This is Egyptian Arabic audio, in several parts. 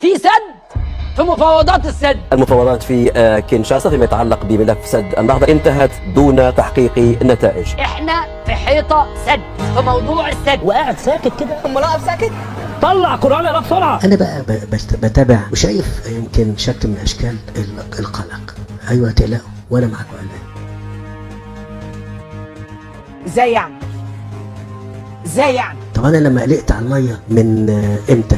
في سد في مفاوضات السد المفاوضات في آه، كينشاسا فيما يتعلق بملف سد النهضة انتهت دون تحقيق نتائج احنا في حيطه سد في موضوع السد وقاعد ساكت كده امال اقف ساكت طلع قرآن يلا بسرعة انا بقى ب- بست- بتابع وشايف يمكن شكل من اشكال ال- القلق ايوه تقلقوا وانا معاكم قلقان ازاي يعني ازاي يعني طب انا لما قلقت على الميه من آه، امتى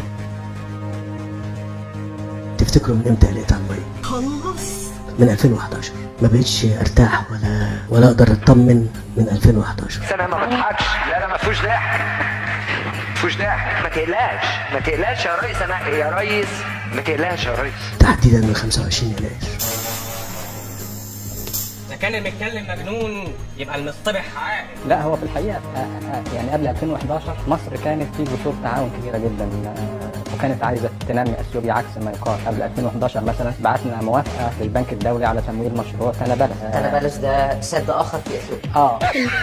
تفتكروا من امتى قلقت على الميه خلص من 2011 ما بقتش ارتاح ولا ولا اقدر اطمن من 2011 انا ما بضحكش لا لا ما فيهوش ضحك ما فيهوش ضحك ما تقلقش ما تقلقش يا ريس انا يا ريس ما تقلقش يا ريس تحديدا من 25 يناير اذا كان المتكلم مجنون يبقى المصطبح عاقل لا هو في الحقيقه آه، آه، يعني قبل 2011 مصر كانت في جسور تعاون كبيره جدا آه، وكانت عايزه تنمي اثيوبيا عكس ما يقال قبل 2011 مثلا بعتنا موافقه للبنك الدولي على تمويل مشروع تنبلة انا بلش ده سد اخر في اثيوبيا اه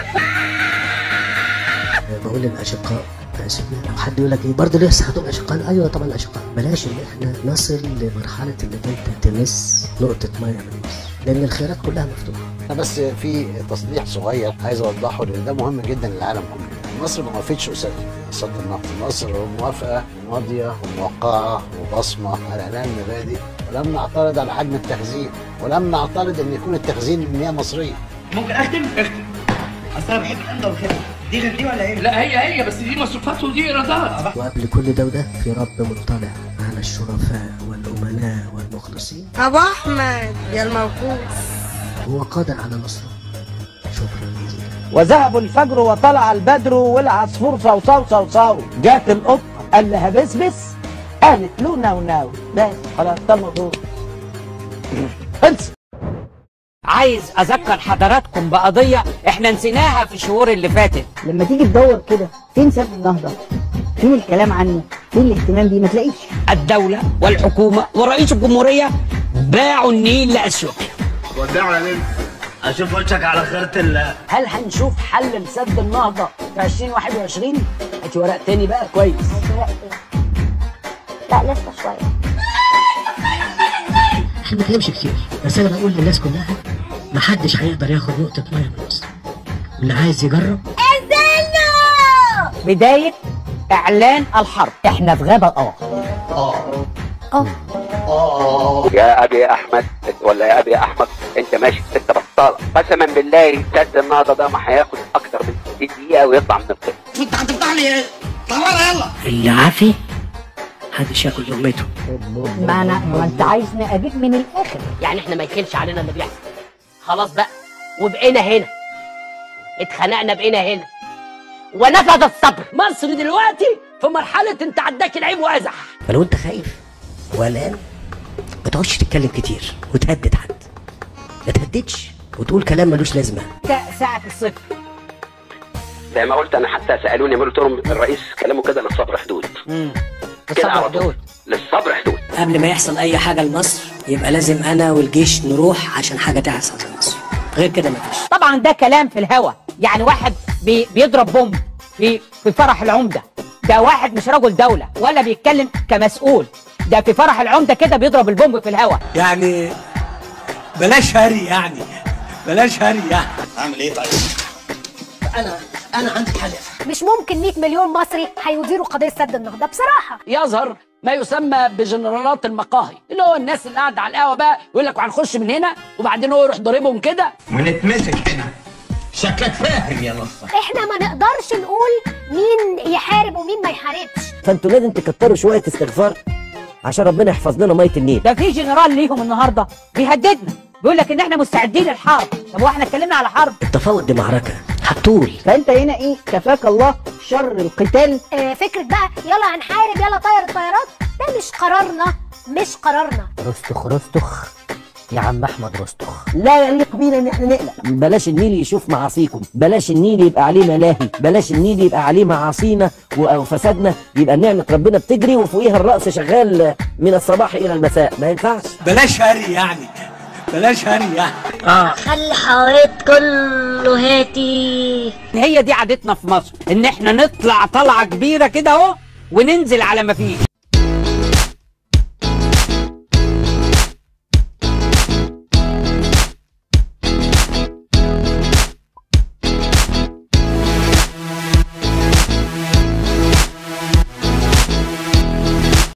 بقول للاشقاء اسف لو حد يقول لك ايه برضه لسه هتبقى اشقاء ايوه طبعا اشقاء بلاش ان احنا نصل لمرحله انك انت تمس نقطه ميه من مصر لان الخيارات كلها مفتوحه بس في تصريح صغير عايز اوضحه لان ده مهم جدا للعالم كله مصر ما وافقتش قصاد قصاد النفط مصر موافقه ماضيه وموقعه وبصمه على اعلان المبادئ ولم نعترض على حجم التخزين ولم نعترض ان يكون التخزين مياه مصريه ممكن اختم اختم اصل انا بحب الامضه والختم دي غير دي ولا ايه؟ لا هي هي بس دي مصروفات ودي ايرادات وقبل كل ده وده في رب مطلع على الشرفاء والامناء والمخلصين ابو احمد يا الموقوف هو قادر على نصره شكرا جزيلا وذهب الفجر وطلع البدر والعصفور صوصو صوصو جات القطه قال لها بسبس قالت له نو نو بس خلاص ده الموضوع خلص عايز اذكر حضراتكم بقضيه احنا نسيناها في الشهور اللي فاتت لما تيجي تدور كده فين سد النهضه فين الكلام عنه فين الاهتمام بيه ما تلاقيش الدوله والحكومه ورئيس الجمهوريه باعوا النيل لاثيوبيا ودعوا يا نمر اشوف وشك على خيرة الله هل هنشوف حل لسد النهضه في 2021 هاتي ورق تاني بقى كويس لا لسه شويه احنا ما بنتكلمش كتير بس انا بقول للناس كلها ما حدش هيقدر ياخد نقطه ميه من مصر واللي عايز يجرب بدايه اعلان الحرب احنا في غابه اه يا ابي احمد ولا يا ابي احمد انت ماشي ست بطاله قسما بالله سد النهضه ده ما هياخد اكتر من 60 دقيقه ويطلع من القمه انت هتفتح لي ايه؟ طلعنا يلا اللي عافي محدش ياكل لقمته ما انا ما انت عايزني اجيب من الاخر يعني احنا ما يخلش علينا اللي بيحصل خلاص بقى وبقينا هنا اتخنقنا بقينا هنا ونفذ الصبر مصر دلوقتي في مرحله انت عداك العيب وازح فلو انت خايف وقلقان ما تقعدش تتكلم كتير وتهدد حد ما تهددش وتقول كلام ملوش لازمه ساعه الصفر زي ما قلت انا حتى سالوني قلت لهم الرئيس كلامه كده للصبر حدود كده الصبر على طول. حدود للصبر حدود قبل ما يحصل اي حاجه لمصر يبقى لازم انا والجيش نروح عشان حاجه تحصل لمصر غير كده مفيش طبعا ده كلام في الهوا يعني واحد بي بيضرب بومب في في فرح العمده ده واحد مش رجل دوله ولا بيتكلم كمسؤول ده في فرح العمده كده بيضرب البومب في الهوا يعني بلاش هري يعني بلاش هري يعني اعمل ايه طيب؟ انا انا عندي حل مش ممكن 100 مليون مصري هيديروا قضيه سد النهضه بصراحه يظهر ما يسمى بجنرالات المقاهي اللي هو الناس اللي قاعده على القهوه بقى يقول لك وهنخش من هنا وبعدين هو يروح ضاربهم كده ونتمسك هنا شكلك فاهم يا نصر احنا ما نقدرش نقول مين يحارب ومين ما يحاربش فانتوا لازم تكتروا شويه استغفار عشان ربنا يحفظ لنا ميه النيل ده في جنرال ليهم النهارده بيهددنا بيقول لك ان احنا مستعدين للحرب طب واحنا اتكلمنا على حرب التفاوض دي معركه هتطول فانت هنا ايه كفاك الله شر القتال آه فكره بقى يلا هنحارب يلا طير الطيارات ده مش قرارنا مش قرارنا رستخ رستخ يا عم احمد رستخ لا يليق بينا ان احنا نقلق بلاش النيل يشوف معاصيكم بلاش النيل يبقى عليه ملاهي بلاش النيل يبقى عليه معاصينا وفسادنا يبقى نعمه ربنا بتجري وفوقيها الرأس شغال من الصباح الى المساء ما ينفعش بلاش هري يعني بلاش هري يعني خلي حواليت كله هاتي هي دي عادتنا في مصر ان احنا نطلع طلعه كبيره كده اهو وننزل على ما فيش